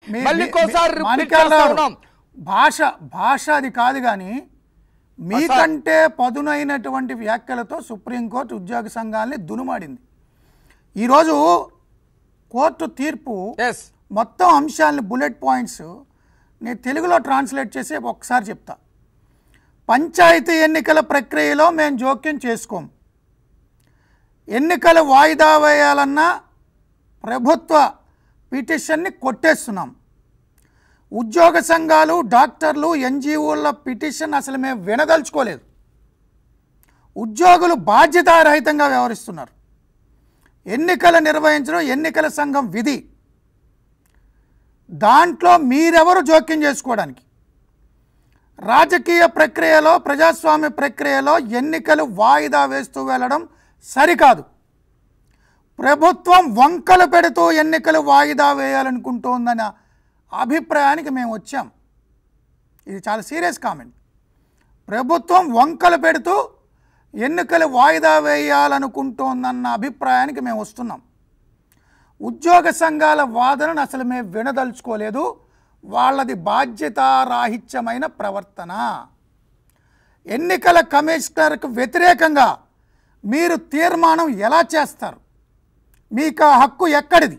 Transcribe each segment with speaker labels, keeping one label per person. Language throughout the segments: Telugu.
Speaker 1: మీ-
Speaker 2: మళ్ళీ
Speaker 1: మీ-
Speaker 2: ఇంకోసారి
Speaker 1: మీ-
Speaker 2: repeat
Speaker 1: మాణిక్యాల
Speaker 2: చేస్తా
Speaker 1: గారు,
Speaker 2: ఉన్నాం.
Speaker 1: భాష భాష అది కాదు కానీ మీకంటే పదునైనటువంటి వ్యాఖ్యలతో సుప్రీంకోర్టు ఉద్యోగ సంఘాలని దునుమాడింది ఈరోజు కోర్టు తీర్పు
Speaker 2: ఎస్
Speaker 1: మొత్తం అంశాలని బుల్లెట్ పాయింట్స్ నేను తెలుగులో ట్రాన్స్లేట్ చేసి ఒకసారి చెప్తా పంచాయతీ ఎన్నికల ప్రక్రియలో మేము జోక్యం చేసుకోం ఎన్నికలు వాయిదా వేయాలన్న ప్రభుత్వ పిటిషన్ని కొట్టేస్తున్నాం ఉద్యోగ సంఘాలు డాక్టర్లు ఎన్జిఓల పిటిషన్ అసలు మేము వినదలుచుకోలేదు ఉద్యోగులు బాధ్యతారహితంగా వ్యవహరిస్తున్నారు ఎన్నికలు నిర్వహించడం ఎన్నికల సంఘం విధి దాంట్లో మీరెవరు జోక్యం చేసుకోవడానికి రాజకీయ ప్రక్రియలో ప్రజాస్వామ్య ప్రక్రియలో ఎన్నికలు వాయిదా వేస్తూ వెళ్ళడం సరికాదు ప్రభుత్వం వంకలు పెడుతూ ఎన్నికలు వాయిదా వేయాలనుకుంటోందన్న అభిప్రాయానికి మేము వచ్చాం ఇది చాలా సీరియస్ కామెంట్ ప్రభుత్వం వంకలు పెడుతూ ఎన్నికలు వాయిదా వేయాలనుకుంటోందన్న అభిప్రాయానికి మేము వస్తున్నాం ఉద్యోగ సంఘాల వాదనను అసలు మేము వినదలుచుకోలేదు వాళ్ళది బాధ్యతారాహిత్యమైన ప్రవర్తన ఎన్నికల కమిషనర్కు వ్యతిరేకంగా మీరు తీర్మానం ఎలా చేస్తారు మీకు ఆ హక్కు ఎక్కడిది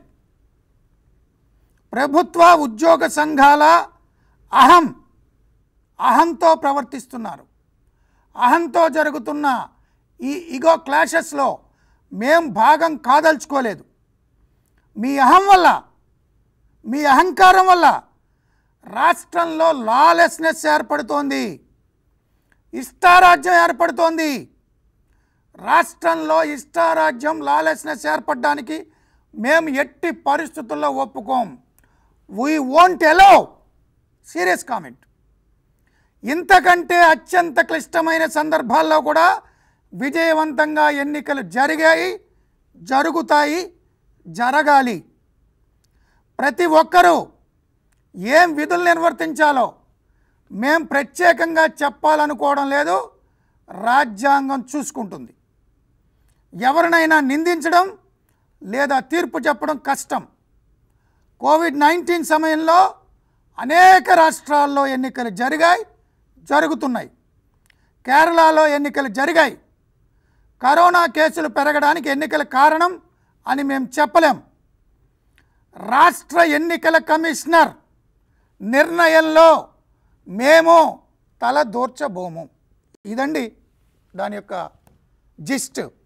Speaker 1: ప్రభుత్వ ఉద్యోగ సంఘాల అహం అహంతో ప్రవర్తిస్తున్నారు అహంతో జరుగుతున్న ఈ ఇగో క్లాషెస్లో మేం భాగం కాదలుచుకోలేదు మీ అహం వల్ల మీ అహంకారం వల్ల రాష్ట్రంలో లాలెస్నెస్ ఏర్పడుతోంది ఇష్టారాజ్యం ఏర్పడుతోంది రాష్ట్రంలో ఇష్టారాజ్యం లాలెస్నెస్ ఏర్పడడానికి మేము ఎట్టి పరిస్థితుల్లో ఒప్పుకోం we won't allow serious comment ఇంతకంటే అత్యంత క్లిష్టమైన సందర్భాల్లో కూడా విజయవంతంగా ఎన్నికలు జరిగాయి జరుగుతాయి జరగాలి ప్రతి ఒక్కరూ ఏం విధులు నిర్వర్తించాలో మేం ప్రత్యేకంగా చెప్పాలనుకోవడం లేదు రాజ్యాంగం చూసుకుంటుంది ఎవరినైనా నిందించడం లేదా తీర్పు చెప్పడం కష్టం కోవిడ్ నైన్టీన్ సమయంలో అనేక రాష్ట్రాల్లో ఎన్నికలు జరిగాయి జరుగుతున్నాయి కేరళలో ఎన్నికలు జరిగాయి కరోనా కేసులు పెరగడానికి ఎన్నికల కారణం అని మేము చెప్పలేం రాష్ట్ర ఎన్నికల కమిషనర్ నిర్ణయంలో మేము తల దూర్చబోము ఇదండి దాని యొక్క జిస్ట్